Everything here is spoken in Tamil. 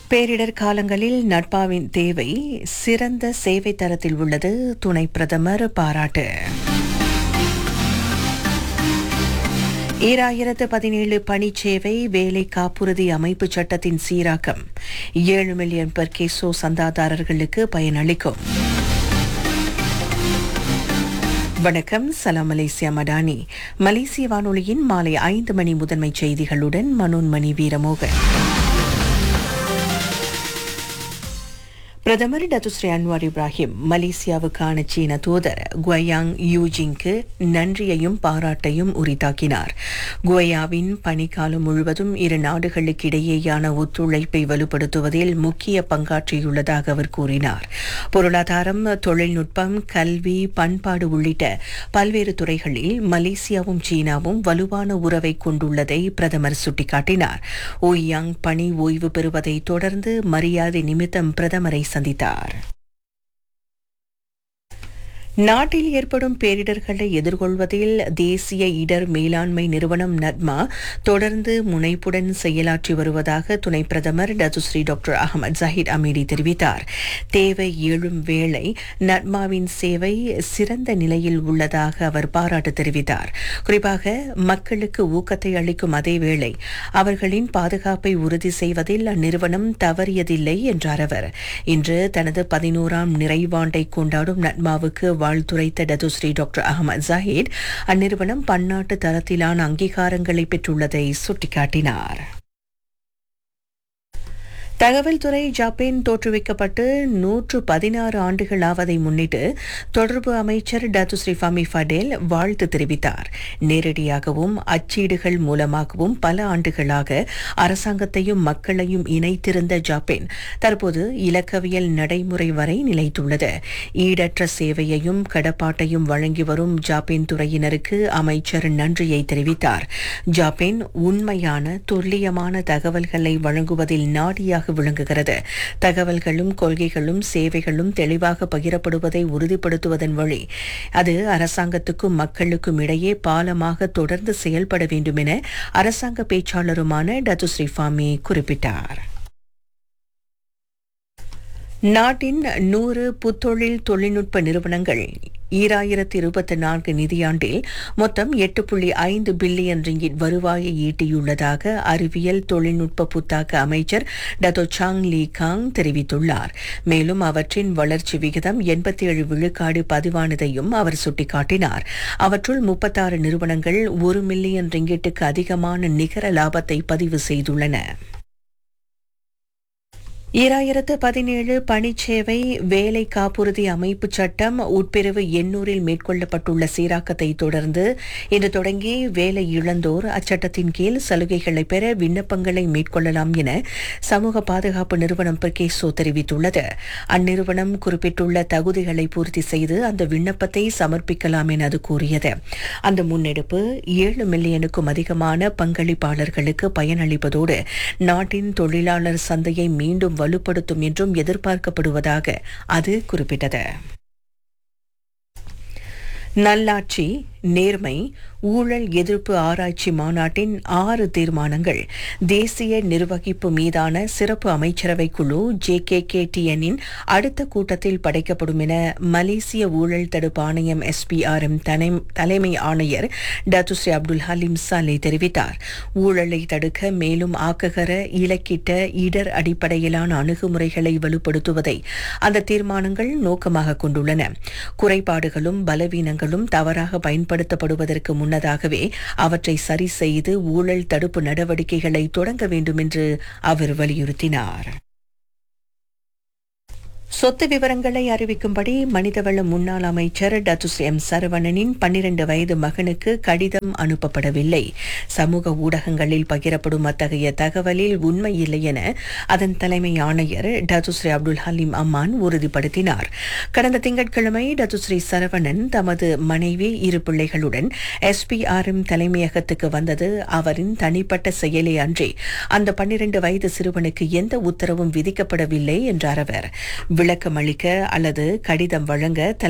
பேரிடர் காலங்களில் நட்பாவின் தேவை சிறந்த சேவை தரத்தில் உள்ளது துணை பிரதமர் பாராட்டு ஈராயிரத்து பதினேழு பணிச்சேவை வேலை காப்புறுதி அமைப்பு சட்டத்தின் சீராக்கம் ஏழு மில்லியன் பெர் கேசோ சந்தாதாரர்களுக்கு பயனளிக்கும் வணக்கம் சலாம் மலேசியா மடானி மலேசிய வானொலியின் மாலை ஐந்து மணி முதன்மை செய்திகளுடன் மனோன்மணி வீரமோகன் பிரதமர் டத்துஸ்ரீ அன்வார் இப்ராஹிம் மலேசியாவுக்கான சீன தூதர் குவயாங் யூஜிங்க்கு நன்றியையும் பாராட்டையும் உரித்தாக்கினார் குவயாவின் பணிக்காலம் முழுவதும் இரு நாடுகளுக்கிடையேயான ஒத்துழைப்பை வலுப்படுத்துவதில் முக்கிய பங்காற்றியுள்ளதாக அவர் கூறினார் பொருளாதாரம் தொழில்நுட்பம் கல்வி பண்பாடு உள்ளிட்ட பல்வேறு துறைகளில் மலேசியாவும் சீனாவும் வலுவான உறவை கொண்டுள்ளதை பிரதமர் சுட்டிக்காட்டினார் ஓயாங் பணி ஓய்வு பெறுவதை தொடர்ந்து மரியாதை நிமித்தம் பிரதமரை சந்தித்தார் நாட்டில் ஏற்படும் பேரிடர்களை எதிர்கொள்வதில் தேசிய இடர் மேலாண்மை நிறுவனம் நட்மா தொடர்ந்து முனைப்புடன் செயலாற்றி வருவதாக துணை பிரதமர் Datuk Seri doctor Ahmad Zahid Hamidi தெரிவித்தார் தேவை எழும் வேளை நட்மாவின் சேவை சிறந்த நிலையில் உள்ளதாக அவர் பாராட்டு தெரிவித்தார் குறிப்பாக மக்களுக்கு ஊக்கத்தை அளிக்கும் அதே வேளை அவர்களின் பாதுகாப்பை உறுதி செய்வதில் அந்நிறுவனம் தவறியதில்லை என்றார் அவர் இன்று தனது பதினோராம் நிறைவாண்டை கொண்டாடும் நட்மாவுக்கு வாழ்த்துரைத்த டதுஸ்ரீ டாக்டர் அகமது ஜாஹித் அந்நிறுவனம் பன்னாட்டு தரத்திலான அங்கீகாரங்களை பெற்றுள்ளதை சுட்டிக்காட்டினார் தகவல் துறை ஜப்பான் தோற்றுவிக்கப்பட்டு நூற்று பதினாறு ஆண்டுகள் ஆவதை முன்னிட்டு தொடர்பு அமைச்சர் டத்துஸ்ரீ ஃபமி ஃபடேல் வாழ்த்து தெரிவித்தார் நேரடியாகவும் அச்சீடுகள் மூலமாகவும் பல ஆண்டுகளாக அரசாங்கத்தையும் மக்களையும் இணைத்திருந்த ஜப்பான் தற்போது இலக்கவியல் நடைமுறை வரை நிலைத்துள்ளது ஈடற்ற சேவையையும் கடப்பாட்டையும் வழங்கி வரும் ஜப்பான் துறையினருக்கு அமைச்சர் நன்றியை தெரிவித்தார் ஜப்பான் உண்மையான துல்லியமான தகவல்களை வழங்குவதில் நாடியாக விளங்குகிறது தகவல்களும் கொள்கைகளும் சேவைகளும் தெளிவாக பகிரப்படுவதை உறுதிப்படுத்துவதன் வழி அது அரசாங்கத்துக்கும் மக்களுக்கும் இடையே பாலமாக தொடர்ந்து செயல்பட வேண்டும் என அரசாங்க பேச்சாளருமான டத்துஸ்ரீ ஃபாமி குறிப்பிட்டார் நாட்டின் நூறு புத்தொழில் தொழில்நுட்ப நிறுவனங்கள் ஈராயிரத்தி இருபத்தி நான்கு நிதியாண்டில் மொத்தம் எட்டு புள்ளி ஐந்து பில்லியன் ரிங்கிட் வருவாயை ஈட்டியுள்ளதாக அறிவியல் தொழில்நுட்ப புத்தாக்க அமைச்சர் டத்தோ சாங் லீ காங் தெரிவித்துள்ளார் மேலும் அவற்றின் வளர்ச்சி விகிதம் எண்பத்தி ஏழு விழுக்காடு பதிவானதையும் அவர் சுட்டிக்காட்டினார் அவற்றுள் முப்பத்தாறு நிறுவனங்கள் ஒரு மில்லியன் ரிங்கிட்டுக்கு அதிகமான நிகர லாபத்தை பதிவு செய்துள்ளன ஈராயிரத்து பதினேழு பணிச்சேவை வேலை காப்புறுதி அமைப்பு சட்டம் உட்பிரிவு எண்ணூரில் மேற்கொள்ளப்பட்டுள்ள சீராக்கத்தை தொடர்ந்து இன்று தொடங்கி வேலை இழந்தோர் அச்சட்டத்தின் கீழ் சலுகைகளை பெற விண்ணப்பங்களை மேற்கொள்ளலாம் என சமூக பாதுகாப்பு நிறுவனம் பெர்கேசோ தெரிவித்துள்ளது அந்நிறுவனம் குறிப்பிட்டுள்ள தகுதிகளை பூர்த்தி செய்து அந்த விண்ணப்பத்தை சமர்ப்பிக்கலாம் என அது கூறியது அந்த முன்னெடுப்பு ஏழு மில்லியனுக்கும் அதிகமான பங்களிப்பாளர்களுக்கு பயனளிப்பதோடு நாட்டின் தொழிலாளர் சந்தையை மீண்டும் வலுப்படுத்தும் என்றும் எதிர்பார்க்கப்படுவதாக அது குறிப்பிட்டது நல்லாட்சி நேர்மை ஊழல் எதிர்ப்பு ஆராய்ச்சி மாநாட்டின் ஆறு தீர்மானங்கள் தேசிய நிர்வகிப்பு மீதான சிறப்பு அமைச்சரவை குழு ஜே கே கே டிஎனின் அடுத்த கூட்டத்தில் படைக்கப்படும் என மலேசிய ஊழல் தடுப்பு ஆணையம் எஸ்பிஆர்எம் தலைமை ஆணையர் டத்துஸ்ரீ அப்துல் ஹலீம் சாலே தெரிவித்தார் ஊழலை தடுக்க மேலும் ஆக்ககர இலக்கிட்ட இடர் அடிப்படையிலான அணுகுமுறைகளை வலுப்படுத்துவதை அந்த தீர்மானங்கள் நோக்கமாக கொண்டுள்ளன குறைபாடுகளும் பலவீனங்களும் தவறாக பயன்படுத்தப்படுவதற்கு முன்னதாகவே அவற்றை சரி செய்து ஊழல் தடுப்பு நடவடிக்கைகளை தொடங்க வேண்டும் என்று அவர் வலியுறுத்தினார் சொத்து விவரங்களை அறிவிக்கும்படி மனிதவள முன்னாள் அமைச்சர் டத்துஸ் எம் சரவணனின் பன்னிரண்டு வயது மகனுக்கு கடிதம் அனுப்பப்படவில்லை சமூக ஊடகங்களில் பகிரப்படும் அத்தகைய தகவலில் உண்மை இல்லை என அதன் தலைமை ஆணையர் டத்துஸ்ரீ அப்துல் ஹலீம் அம்மான் உறுதிப்படுத்தினார் கடந்த திங்கட்கிழமை டத்துஸ்ரீ சரவணன் தமது மனைவி இரு பிள்ளைகளுடன் எஸ்பிஆர்எம் தலைமையகத்துக்கு வந்தது அவரின் தனிப்பட்ட செயலே அன்றி அந்த பன்னிரண்டு வயது சிறுவனுக்கு எந்த உத்தரவும் விதிக்கப்படவில்லை என்றார் அவர் விளக்கம் அளிக்க அல்லது கடிதம் வழங்க